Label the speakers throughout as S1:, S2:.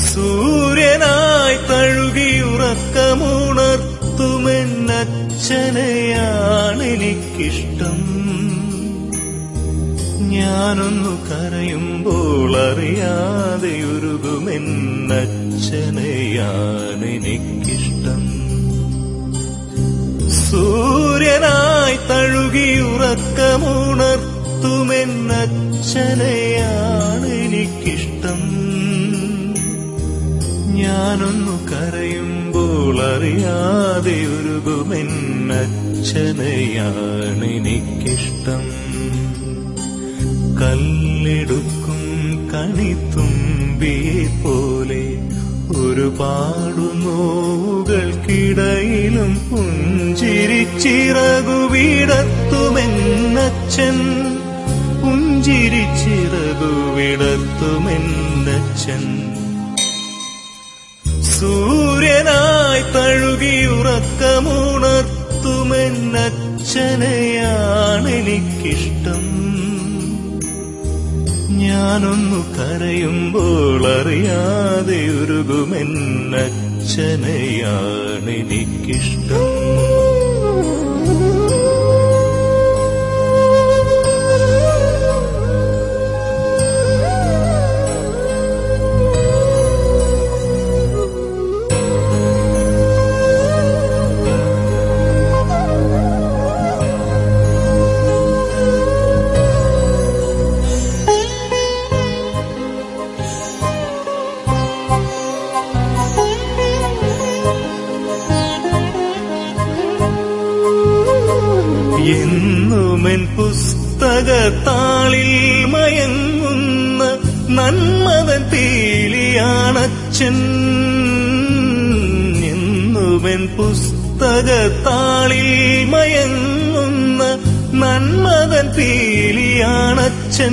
S1: സൂര്യനായി തഴുകിയുറക്കമുണർത്തുമെന്നച്ഛനെയാണെനിക്കിഷ്ടം ഞാനൊന്നു കരയുമ്പോൾ അറിയാതെ ഉരുകുമെന്നച്ഛനെയാണെനിക്കിഷ്ടം സൂര്യനായി തഴുകിയുറക്കമുണർത്തുമെന്നച്ഛനെയാണെനിക്കിഷ്ടം ഞാനൊന്നു കരയുമ്പോൾ അറിയാതെ ഉരുകുമെന്നച്ഛനെയാണെനിക്കിഷ്ടം കല്ലെടുക്കും കണിത്തുമ്പിയെ പോലെ ഒരുപാടു നോവുകൾക്കിടയിലും പുഞ്ചിരിച്ചിറകുവിടത്തുമെന്നച്ഛൻ പുഞ്ചിരിച്ചിറകുവിടത്തുമെന്നച്ഛൻ സൂര്യനായി തഴുകിയുറക്കമുണർത്തുമെന്നച്ഛനെയാണെനിക്കിഷ്ടം ഞാനൊന്നു കരയുമ്പോൾ അറിയാതെ ഉരുകുമെന്നച്ഛനെയാണെനിക്കിഷ്ടം എന്നുമെൻ പുസ്തകത്താളിൽ മയങ്ങുന്ന നന്മതൻ പീലിയാണച്ഛൻ എന്നുമെൻ പുസ്തകത്താളിൽ മയങ്ങുന്ന നന്മതൻ പീലിയാണച്ഛൻ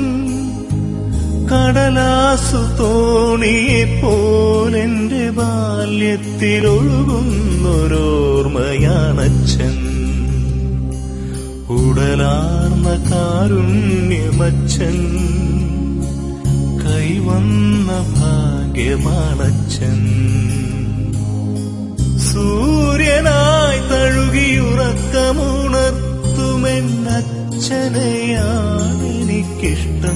S1: കടലാസു തോണിയെ പോലെന്റെ ബാല്യത്തിലൊഴുകുന്നൊരോർമ്മയാണച്ഛൻ ഉടലാർന്ന കാരുണ്യമച്ചൻ കൈവന്ന ഭാഗ്യമാണച്ചൻ സൂര്യനായി തഴുകിയുറക്കമുണർത്തുമെന്നച്ഛനെയാണെനിക്കിഷ്ടം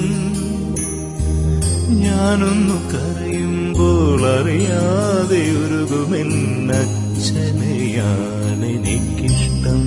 S1: ഞാനൊന്നു കരയുമ്പോൾ അറിയാതെ ഉരുകുമെന്നച്ഛനെയാണെനിക്കിഷ്ടം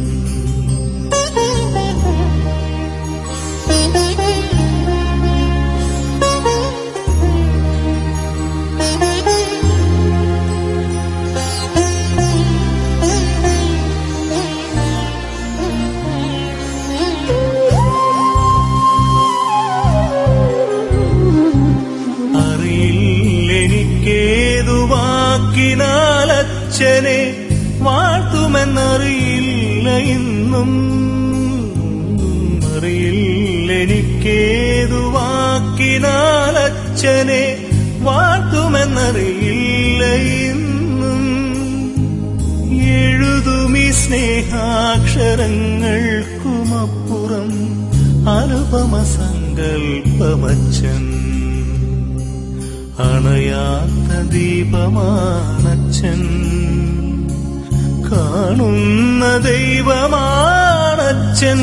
S1: അറിയില്ലെനിക്കേതു വാക്കിനാൽ അച്ഛനെ വാഴ്ത്തുമെന്നറിയില്ല ഇന്നും അറിയില്ലെനിക്കേതു വാക്കിനാൽ അച്ഛനെ വാഴ്ത്തുമെന്നറിയില്ല ഇന്നും എഴുതുമി സ്നേഹാക്ഷരങ്ങൾക്കുമപ്പുറം അനുപമ സങ്കൽപ്പമച്ചൻ അണയാത്ത ദീപമാണച്ചൻ കാണുന്ന ദൈവമാണച്ചൻ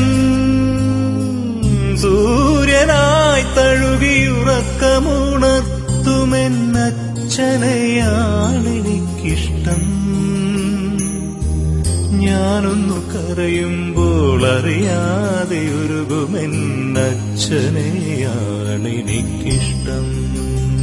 S1: സൂര്യനായി തഴുകിയുറക്കമുണർത്തുമെന്നച്ഛനെയാണെനിക്കിഷ്ടം ഞാനൊന്നു കരയുമ്പോൾ അറിയാതെ ഉരുകുമെന്നച്ഛനെയാണെനിക്കിഷ്ടം